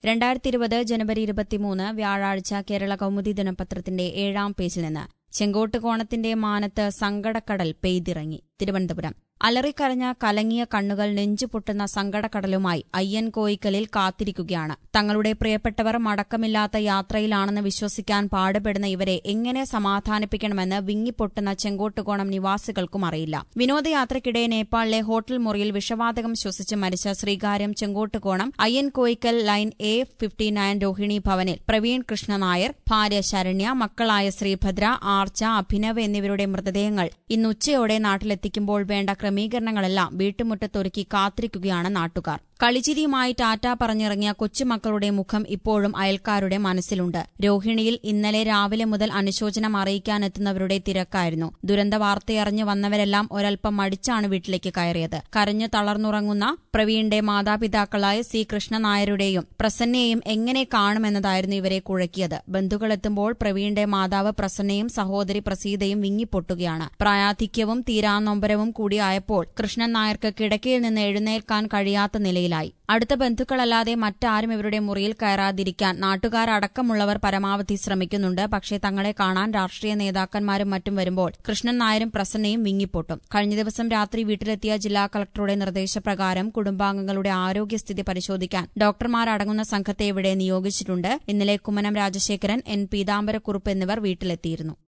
രണ്ടായിരത്തി ഇരുപത് ജനുവരി ഇരുപത്തിമൂന്ന് വ്യാഴാഴ്ച കേരള കൗമുദി ദിനപത്രത്തിന്റെ ഏഴാം പേജിൽ നിന്ന് ചെങ്കോട്ടുകോണത്തിന്റെ മാനത്ത് സങ്കടക്കടൽ പെയ്തിറങ്ങി തിരുവനന്തപുരം അലറിക്കരഞ്ഞ കലങ്ങിയ കണ്ണുകൾ നെഞ്ചുപൊട്ടുന്ന സങ്കടക്കടലുമായി അയ്യൻ കോയിക്കലിൽ കാത്തിരിക്കുകയാണ് തങ്ങളുടെ പ്രിയപ്പെട്ടവർ മടക്കമില്ലാത്ത യാത്രയിലാണെന്ന് വിശ്വസിക്കാൻ പാടുപെടുന്ന ഇവരെ എങ്ങനെ സമാധാനിപ്പിക്കണമെന്ന് വിങ്ങിപ്പൊട്ടുന്ന ചെങ്കോട്ടുകോണം നിവാസികൾക്കും അറിയില്ല വിനോദയാത്രയ്ക്കിടെ നേപ്പാളിലെ ഹോട്ടൽ മുറിയിൽ വിഷവാതകം ശ്വസിച്ച് മരിച്ച Sreekariyam Chenkottukonam Ayyan Koyikkal lane A fifty nine Rohini ഭവനിൽ പ്രവീൺ കൃഷ്ണ നായർ ഭാര്യ ശരണ്യ മക്കളായ ശ്രീഭദ്ര ആർച്ച അഭിനവ് എന്നിവരുടെ മൃതദേഹങ്ങൾ ഇന്ന് ഉച്ചയോടെ നാട്ടിലെത്തിക്കുമ്പോൾ വേണ്ട ക്രമീകരണങ്ങളെല്ലാം വീട്ടുമുറ്റത്തൊരുക്കി കാത്തിരിക്കുകയാണ് നാട്ടുകാർ കളിച്ചിരിയുമായി ടാറ്റ പറഞ്ഞിറങ്ങിയ കൊച്ചുമക്കളുടെ മുഖം ഇപ്പോഴും അയൽക്കാരുടെ മനസ്സിലുണ്ട് രോഹിണിയിൽ ഇന്നലെ രാവിലെ മുതൽ അനുശോചനം അറിയിക്കാനെത്തുന്നവരുടെ തിരക്കായിരുന്നു ദുരന്ത വാർത്തയറിഞ്ഞു വന്നവരെല്ലാം ഒരൽപ്പം മടിച്ചാണ് വീട്ടിലേക്ക് കയറിയത് കരഞ്ഞു തളർന്നുറങ്ങുന്ന പ്രവീണിന്റെ മാതാപിതാക്കളായ സി കൃഷ്ണനായരുടെയും പ്രസന്നയെയും എങ്ങനെ കാണുമെന്നതായിരുന്നു ഇവരെ കുഴക്കിയത് ബന്ധുക്കളെത്തുമ്പോൾ പ്രവീണിന്റെ മാതാവ് പ്രസന്നയും സഹോദരി പ്രസീതയും വിങ്ങിപ്പൊട്ടുകയാണ് പ്രായാധിക്യവും തീരാനൊമ്പരവും കൂടിയായപ്പോൾ കൃഷ്ണൻ നായർക്ക് കിടക്കയിൽ നിന്ന് എഴുന്നേൽക്കാൻ കഴിയാത്ത നിലയിലായി അടുത്ത ബന്ധുക്കളല്ലാതെ മറ്റാരും ഇവരുടെ മുറിയിൽ കയറാതിരിക്കാൻ നാട്ടുകാരടക്കമുള്ളവർ പരമാവധി ശ്രമിക്കുന്നുണ്ട് പക്ഷേ തങ്ങളെ കാണാൻ രാഷ്ട്രീയ നേതാക്കന്മാരും മറ്റും വരുമ്പോൾ കൃഷ്ണൻ നായരും പ്രസന്നയും വിങ്ങിപ്പൊട്ടും കഴിഞ്ഞ ദിവസം രാത്രി വീട്ടിലെത്തിയ ജില്ലാ കളക്ടറുടെ നിർദ്ദേശപ്രകാരം കുടുംബാംഗങ്ങളുടെ ആരോഗ്യസ്ഥിതി പരിശോധിക്കാൻ ഡോക്ടർമാരടങ്ങുന്ന സംഘത്തെ ഇവിടെ നിയോഗിച്ചിട്ടുണ്ട് ഇന്നലെ കുമ്മനം രാജശേഖരൻ എൻ പീതാംബരക്കുറുപ്പ് എന്നിവർ വീട്ടിലെത്തിയിരുന്നു